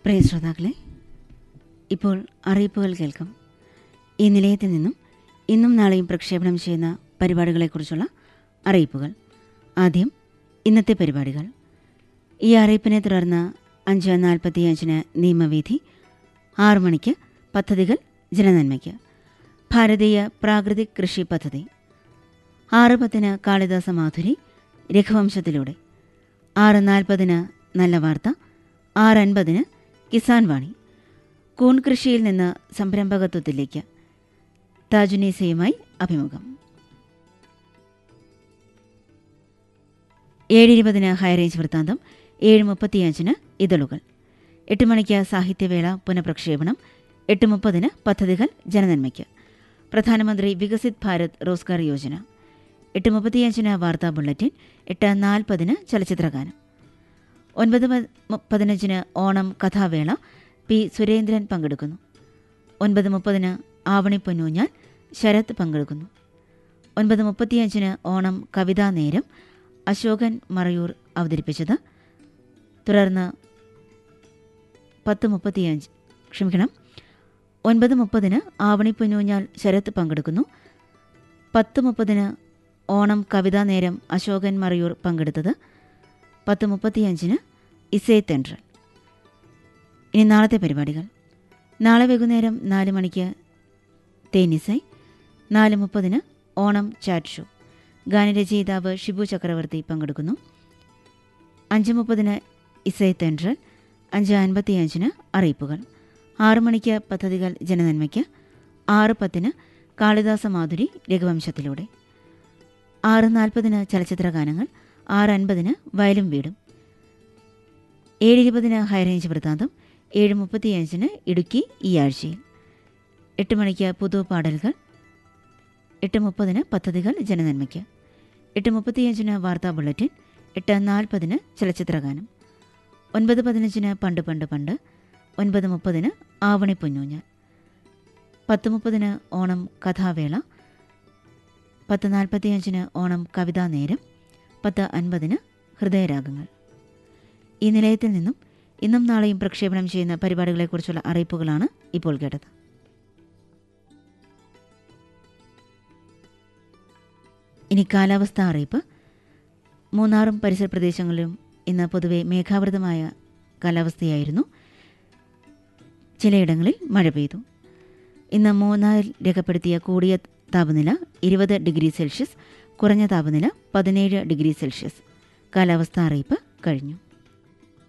പ്രിയ ശ്രോതാക്കളെ ഇപ്പോൾ അറിയിപ്പുകൾ കേൾക്കാം ഈ നിലയത്തിൽ നിന്നും ഇന്നും നാളെയും പ്രക്ഷേപണം ചെയ്യുന്ന പരിപാടികളെക്കുറിച്ചുള്ള അറിയിപ്പുകൾ ആദ്യം ഇന്നത്തെ പരിപാടികൾ ഈ അറിയിപ്പിനെ തുടർന്ന് അഞ്ച് നാൽപ്പത്തിയഞ്ചിന് നിയമവേദി ആറു മണിക്ക് പദ്ധതികൾ ജനനന്മയ്ക്ക് ഭാരതീയ പ്രാകൃതിക് കൃഷി പദ്ധതി ആറ് പത്തിന് കാളിദാസ മാധുരി രഘുവംശത്തിലൂടെ ആറ് നാൽപ്പതിന് നല്ല വാർത്ത ആറ് അൻപതിന് കിസാൻ വാണി കൂൺ കൃഷിയിൽ നിന്ന് സംരംഭകത്വത്തിലേക്ക് താജുനീസയുമായി അഭിമുഖം ഏഴ് ഇരുപതിന് ഹൈറേഞ്ച് വൃത്താന്തം ഏഴ് മുപ്പത്തിയഞ്ചിന് ഇതളുകൾ എട്ട് മണിക്ക് സാഹിത്യവേള പുനഃപ്രക്ഷേപണം എട്ട് മുപ്പതിന് പദ്ധതികൾ ജനനന്മയ്ക്ക് പ്രധാനമന്ത്രി വികസിത് ഭാരത് റോസ്ഗാർ യോജന എട്ട് മുപ്പത്തിയഞ്ചിന് വാർത്താ ബുള്ളറ്റിൻ എട്ട് നാൽപ്പതിന് ചലച്ചിത്രഗാനം ഒൻപത് പ- മു- പതിനഞ്ചിന് ഓണം കഥാവേള പി സുരേന്ദ്രൻ പങ്കെടുക്കുന്നു ഒൻപത് മുപ്പതിന് ആവണി പൊന്നൂഞ്ഞാൽ ശരത് പങ്കെടുക്കുന്നു ഒൻപത് മുപ്പത്തിയഞ്ചിന് ഓണം കവിതാ നേരം അശോകൻ മറയൂർ അവതരിപ്പിച്ചത് തുടർന്ന് പത്ത് മുപ്പത്തിയഞ്ച് ക്ഷമിക്കണം ഒൻപത് മുപ്പതിന് ആവണി പൊന്നൂഞ്ഞാൽ ശരത്ത് പങ്കെടുക്കുന്നു പത്ത് മുപ്പതിന് ഓണം കവിതാ നേരം അശോകൻ മറയൂർ പങ്കെടുത്തത് പത്ത് മുപ്പത്തിയഞ്ചിന് ഇസേ തെൻട്രൽ ഇനി നാളത്തെ പരിപാടികൾ നാളെ വൈകുന്നേരം നാല് മണിക്ക് തേനിസൈ നാല് മുപ്പതിന് ഓണം ചാറ്റ് ഷോ ഗാനരചയിതാവ് ഷിബു ചക്രവർത്തി പങ്കെടുക്കുന്നു അഞ്ച് മുപ്പതിന് ഇസൈ തെൻട്രൽ അഞ്ച് അൻപത്തിയഞ്ചിന് അറിയിപ്പുകൾ ആറു മണിക്ക് പദ്ധതികൾ ജനനന്മയ്ക്ക് ആറ് പത്തിന് കാളിദാസ മാധുരി രഘുവംശത്തിലൂടെ ആറ് നാൽപ്പതിന് ചലച്ചിത്ര ഗാനങ്ങൾ ആറ് അൻപതിന് വയലും വീടും ഏഴ് ഇരുപതിന് ഹൈറേഞ്ച് വൃത്താന്തം ഏഴ് മുപ്പത്തിയഞ്ചിന് ഇടുക്കി ഈ ആഴ്ചയിൽ എട്ട് മണിക്ക് പുതു പാടലുകൾ എട്ട് മുപ്പതിന് പദ്ധതികൾ ജനനന്മയ്ക്ക് എട്ട് മുപ്പത്തിയഞ്ചിന് വാർത്താ ബുള്ളറ്റിൻ എട്ട് നാൽപ്പതിന് ചലച്ചിത്രഗാനം ഒൻപത് പതിനഞ്ചിന് പണ്ട് പണ്ട് പണ്ട് ഒൻപത് മുപ്പതിന് ആവണി പൊന്നൂഞ്ഞാൽ പത്ത് മുപ്പതിന് ഓണം കഥാവേള പത്ത് നാൽപ്പത്തിയഞ്ചിന് ഓണം കവിതാ നേരം പത്ത് അൻപതിന് ഹൃദയരാഗങ്ങൾ ഈ നിലയത്തിൽ നിന്നും ഇന്നും നാളെയും പ്രക്ഷേപണം ചെയ്യുന്ന പരിപാടികളെക്കുറിച്ചുള്ള അറിയിപ്പുകളാണ് ഇപ്പോൾ കേട്ടത് ഇനി കാലാവസ്ഥാ അറിയിപ്പ് മൂന്നാറും പരിസര പ്രദേശങ്ങളിലും ഇന്ന് പൊതുവെ മേഘാവൃതമായ കാലാവസ്ഥയായിരുന്നു ചിലയിടങ്ങളിൽ മഴ പെയ്തു ഇന്ന് മൂന്നാറിൽ രേഖപ്പെടുത്തിയ കൂടിയ താപനില ഇരുപത് ഡിഗ്രി സെൽഷ്യസ് കുറഞ്ഞ താപനില പതിനേഴ് ഡിഗ്രി സെൽഷ്യസ് കാലാവസ്ഥാ അറിയിപ്പ് കഴിഞ്ഞു